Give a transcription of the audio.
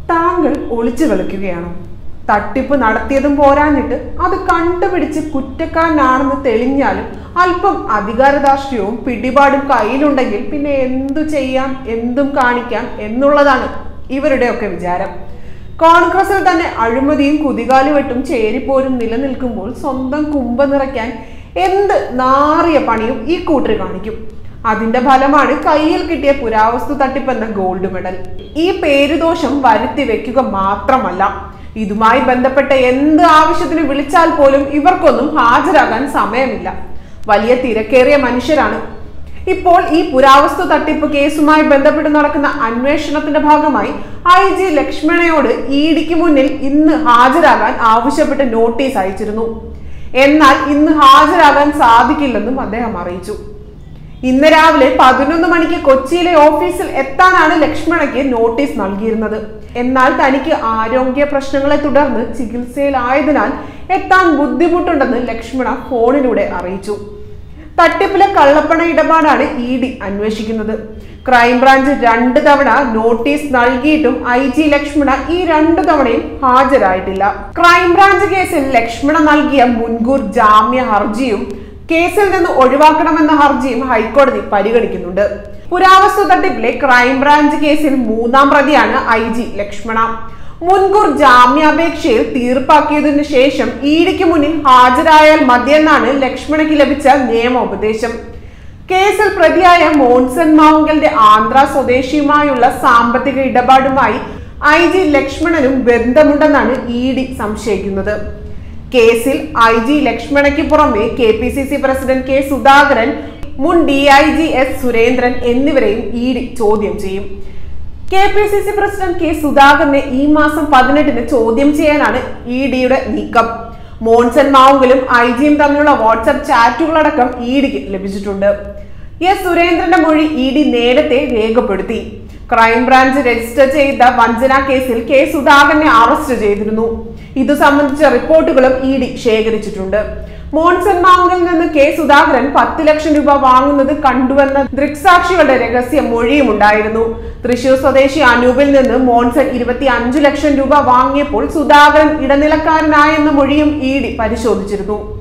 താങ്കൾ ഒളിച്ചു കളിക്കുകയാണോ തട്ടിപ്പ് നടത്തിയതും പോരാഞ്ഞിട്ട് അത് കണ്ടുപിടിച്ച് കുറ്റക്കാരനാണെന്ന് തെളിഞ്ഞാലും അല്പം അധികാരധാർഷ്ട്യവും പിടിപാടും കയ്യിലുണ്ടെങ്കിൽ പിന്നെ എന്തു ചെയ്യാം എന്തും കാണിക്കാം എന്നുള്ളതാണ് ഇവരുടെയൊക്കെ വിചാരം കോൺഗ്രസിൽ തന്നെ അഴിമതിയും കുതികാലുവെട്ടും ചേരിപ്പോരും നിലനിൽക്കുമ്പോൾ സ്വന്തം കുമ്പ നിറയ്ക്കാൻ എന്ത് നാറിയ പണിയും ഈ കൂട്ടർ കാണിക്കും അതിന്റെ ഫലമാണ് കയ്യിൽ കിട്ടിയ പുരാവസ്തു തട്ടിപ്പെന്ന ഗോൾഡ് മെഡൽ ഈ പേരുദോഷം വരുത്തി വെക്കുക മാത്രമല്ല ഇതുമായി ബന്ധപ്പെട്ട എന്ത് ആവശ്യത്തിന് വിളിച്ചാൽ പോലും ഇവർക്കൊന്നും ഹാജരാകാൻ സമയമില്ല വലിയ തിരക്കേറിയ മനുഷ്യരാണ് ഇപ്പോൾ ഈ പുരാവസ്തു തട്ടിപ്പ് കേസുമായി ബന്ധപ്പെട്ട് നടക്കുന്ന അന്വേഷണത്തിന്റെ ഭാഗമായി ഐ ജി ലക്ഷ്മണയോട് ഇഡിക്ക് മുന്നിൽ ഇന്ന് ഹാജരാകാൻ ആവശ്യപ്പെട്ട് നോട്ടീസ് അയച്ചിരുന്നു എന്നാൽ ഇന്ന് ഹാജരാകാൻ സാധിക്കില്ലെന്നും അദ്ദേഹം അറിയിച്ചു ഇന്ന് രാവിലെ പതിനൊന്ന് മണിക്ക് കൊച്ചിയിലെ ഓഫീസിൽ എത്താനാണ് ലക്ഷ്മണയ്ക്ക് നോട്ടീസ് നൽകിയിരുന്നത് എന്നാൽ തനിക്ക് ആരോഗ്യ പ്രശ്നങ്ങളെ തുടർന്ന് ചികിത്സയിലായതിനാൽ എത്താൻ ബുദ്ധിമുട്ടുണ്ടെന്ന് ലക്ഷ്മണ ഫോണിലൂടെ അറിയിച്ചു തട്ടിപ്പിലെ കള്ളപ്പണ ഇടപാടാണ് ഇ ഡി അന്വേഷിക്കുന്നത് ക്രൈംബ്രാഞ്ച് രണ്ട് തവണ നോട്ടീസ് നൽകിയിട്ടും ഐ ജി ലക്ഷ്മണ ഈ രണ്ടു തവണയും ഹാജരായിട്ടില്ല ക്രൈംബ്രാഞ്ച് കേസിൽ ലക്ഷ്മണ നൽകിയ മുൻകൂർ ജാമ്യ ഹർജിയും കേസിൽ നിന്ന് ഒഴിവാക്കണമെന്ന ഹർജിയും ഹൈക്കോടതി പരിഗണിക്കുന്നുണ്ട് പുരാവസ്തു തട്ടിപ്പിലെ ക്രൈംബ്രാഞ്ച് കേസിൽ മൂന്നാം പ്രതിയാണ് ഐ ജി ലക്ഷ്മണ മുൻകൂർ ജാമ്യാപേക്ഷയിൽ തീർപ്പാക്കിയതിനു ശേഷം ഇഡിക്ക് മുന്നിൽ ഹാജരായാൽ മതിയെന്നാണ് ലക്ഷ്മണയ്ക്ക് ലഭിച്ച നിയമോപദേശം കേസിൽ പ്രതിയായ മോൺസൺ മാവുങ്കലിന്റെ ആന്ധ്ര സ്വദേശിയുമായുള്ള സാമ്പത്തിക ഇടപാടുമായി ഐ ജി ലക്ഷ്മണനും ബന്ധമുണ്ടെന്നാണ് ഇ ഡി സംശയിക്കുന്നത് കേസിൽ ഐ ജി ലക്ഷ്മണയ്ക്ക് പുറമെ K P C C president K Sudhakaran മുൻ D I G S Surendran എന്നിവരെയും ഇ ഡി ചോദ്യം ചെയ്യും K P C C president K സുധാകരനെ ഈ മാസം പതിനെട്ടിന് ചോദ്യം ചെയ്യാനാണ് ഇ ഡിയുടെ നീക്കം മോൺസൺ മാവുങ്കലും ഐ ജിയും തമ്മിലുള്ള വാട്സ്ആപ്പ് ചാറ്റുകളടക്കം ഇ ഡിക്ക് ലഭിച്ചിട്ടുണ്ട് എസ് സുരേന്ദ്രന്റെ മൊഴി ഇ ഡി നേരത്തെ രേഖപ്പെടുത്തി ക്രൈംബ്രാഞ്ച് രജിസ്റ്റർ ചെയ്ത വഞ്ചന കേസിൽ കെ സുധാകരനെ അറസ്റ്റ് ചെയ്തിരുന്നു ഇതു സംബന്ധിച്ച റിപ്പോർട്ടുകളും ഇ ഡി ശേഖരിച്ചിട്ടുണ്ട് മോൺസൺ മാവുങ്കിൽ നിന്ന് കെ സുധാകരൻ പത്ത് ലക്ഷം രൂപ വാങ്ങുന്നത് കണ്ടുവെന്ന ദൃക്സാക്ഷികളുടെ രഹസ്യ മൊഴിയും ഉണ്ടായിരുന്നു തൃശൂർ സ്വദേശി അനൂപിൽ നിന്ന് മോൺസൺ ഇരുപത്തി അഞ്ചു ലക്ഷം രൂപ വാങ്ങിയപ്പോൾ സുധാകരൻ ഇടനിലക്കാരനായെന്ന മൊഴിയും ഇ ഡി പരിശോധിച്ചിരുന്നു